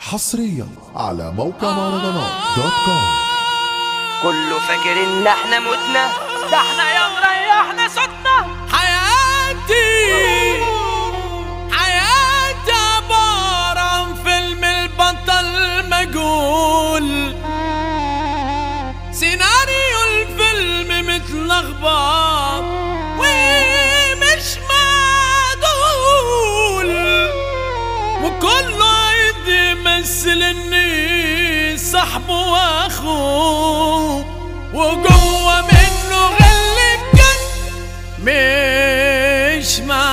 حصريا على موقع مهرجانات دوت كوم كله فاكر ان احنا متنا ده احنا يا مريحنا صوتنا حياتي حياتي عبارة عن فيلم البطل مجهول سيناريو الفيلم متلخبط ومش معدول وكله عايز يمثل اني صاحبه واخوه وجوه منه غل بجد مش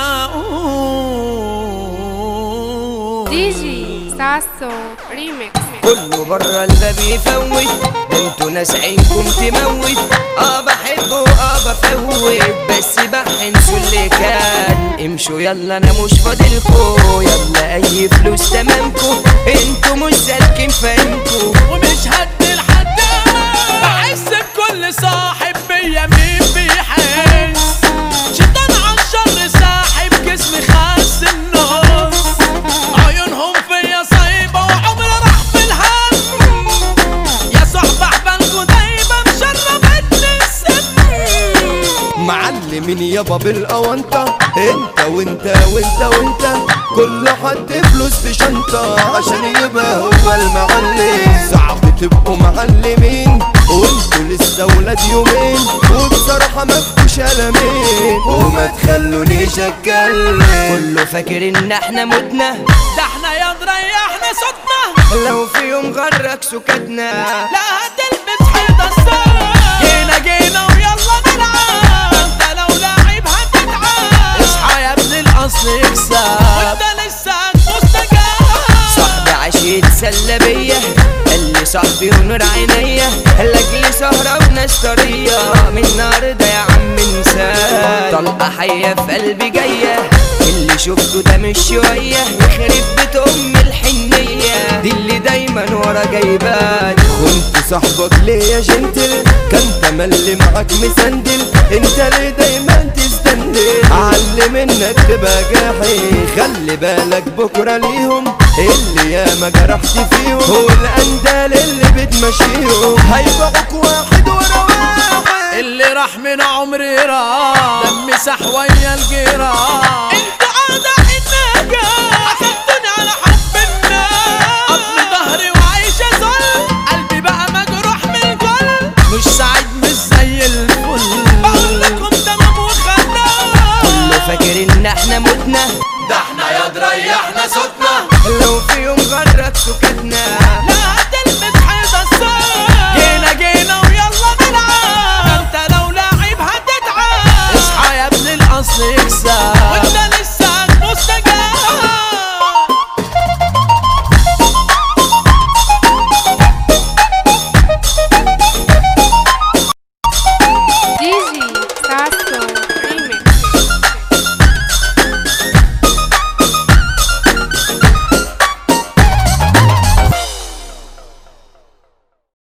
معقول دي جي ساسو ريميكس كله بره الباب يفوت ده انتوا ناس عينكم تموت اه بحبه اه بفوت بس بحنسوا اللي كان امشوا يلا انا مش فاضلكوا يلا اي فلوس تمامكوا انتوا مش سالكين فاهمكوا ومش هدي لحد بحس بكل صاحب بيا مين بيحس شيطان عن شر ساحب جسمي خاس النص عيونهم فيا صايبة وعمري راح في الهم يا صاحب احبالكوا دايما مشربتني السم معلمين يابا بالاونطة انت وانت وانت وانت كل حد فلوس في شنطة عشان يبقى هو المعلم صعب تبقوا معلمين وانتوا لسه ولاد يومين وبصراحة ما فيكوش قلمين وما تخلونيش اتكلم كله فاكر ان احنا متنا ده احنا يا نريحنا صوتنا لو في يوم غرك سكتنا لا هتلبس حيطة الصوت جينا جينا ويلا نلعب انت لو لاعب هتتعب اصحى يا ابن الاصل يكسب وانت لسه مستجاب صاحبي عاش يتسلى بيا قال لي صاحبي ونور عينيا لاجلي سهرة وناس طرية من النهاردة يا عم انساه طلقة حية في قلبي جاية اللي شفته ده مش شوية يخرب بيت أم الحنية دي اللي دايما ورا جايباني كنت صاحبك ليه يا جنتل كان تملي معاك مسندل انت ليه دايما تستندل علم انك تبقى جاحي خلي بالك بكرة ليهم اللي ياما جرحت فيهم هو الاندال اللي بتمشيهم هيبقوك واحد ورا واحد اللي راح من عمري راح دمي سح ويا الجراح انت عادة انك حسبتني على حب الناس قطم ظهري وعايشة ظل قلبي بقى مجروح من الجل مش سعيد مش زي الفل بقول لكم تمام وخلاص كله فاكر ان احنا متنا ده احنا يا دريحنا صوتنا لو في يوم غرك سكتنا